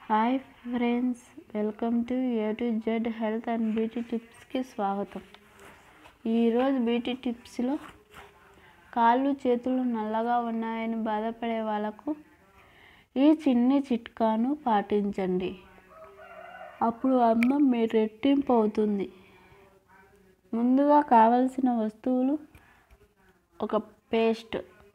hi friends welcome to A to Z health and beauty టిప్స్కి స్వాగతం ఈరోజు beauty టిప్స్లో కాళ్ళు చేతులు నల్లగా ఉన్నాయని బాధపడే వాళ్ళకు ఈ చిన్ని చిట్కాను పాటించండి అప్పుడు అందం మీ రెట్టింపు అవుతుంది ముందుగా కావలసిన వస్తువులు ఒక పేస్ట్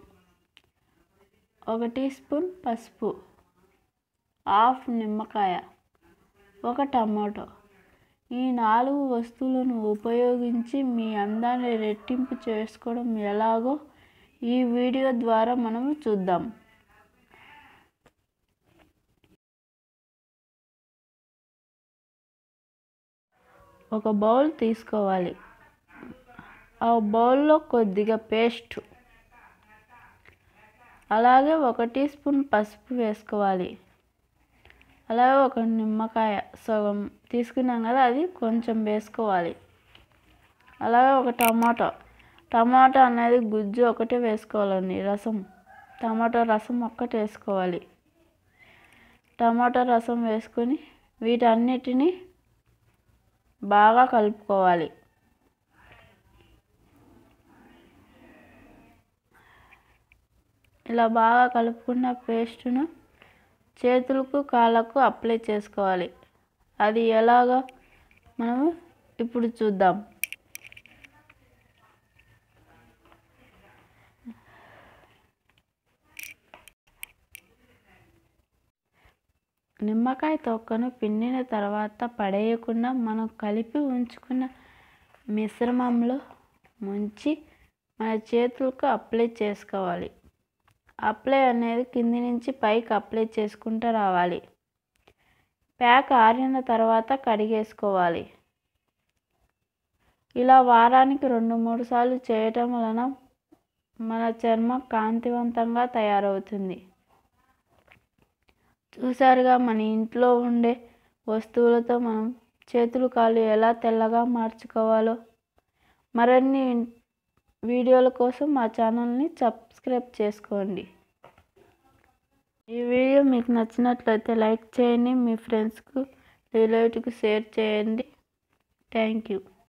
ఒక టీ స్పూన్ పసుపు హాఫ్ నిమ్మకాయ ఒక టమాటో ఈ నాలుగు వస్తువులను ఉపయోగించి మీ అందాన్ని రెట్టింపు చేసుకోవడం ఎలాగో ఈ వీడియో ద్వారా మనం చూద్దాం ఒక బౌల్ తీసుకోవాలి ఆ బౌల్లో కొద్దిగా పేస్ట్ అలాగే ఒక టీ స్పూన్ పసుపు వేసుకోవాలి అలాగే ఒక నిమ్మకాయ సగం తీసుకున్నాం కదా అది కొంచెం వేసుకోవాలి అలాగే ఒక టమాటో టమాటో అనేది గుజ్జు ఒకటే వేసుకోవాలండి రసం టమాటో రసం ఒక్కటి వేసుకోవాలి టమాటో రసం వేసుకొని వీటన్నిటిని బాగా కలుపుకోవాలి ఇలా బాగా కలుపుకున్న పేస్ట్ను చేతులకు కాళ్ళకు అప్లై చేసుకోవాలి అది ఎలాగో మనము ఇప్పుడు చూద్దాం నిమ్మకాయ తొక్కను పిండిన తర్వాత పడేయకుండా మనం కలిపి ఉంచుకున్న మిశ్రమంలో ముంచి మన చేతులకు అప్లై చేసుకోవాలి అప్లై అనేది కింది నుంచి పైకి అప్లై చేసుకుంటూ రావాలి ప్యాక్ ఆరిన తర్వాత కడిగేసుకోవాలి ఇలా వారానికి రెండు మూడు సార్లు చేయటం వలన మన చర్మం కాంతివంతంగా తయారవుతుంది చూసారుగా మన ఇంట్లో ఉండే వస్తువులతో మనం చేతులు కాళ్ళు ఎలా తెల్లగా మార్చుకోవాలో మరిన్ని వీడియోల కోసం మా ఛానల్ని సబ్స్క్రైబ్ చేసుకోండి ఈ వీడియో మీకు నచ్చినట్లయితే లైక్ చేయండి మీ ఫ్రెండ్స్కు రిలేటివ్కి షేర్ చేయండి థ్యాంక్ యూ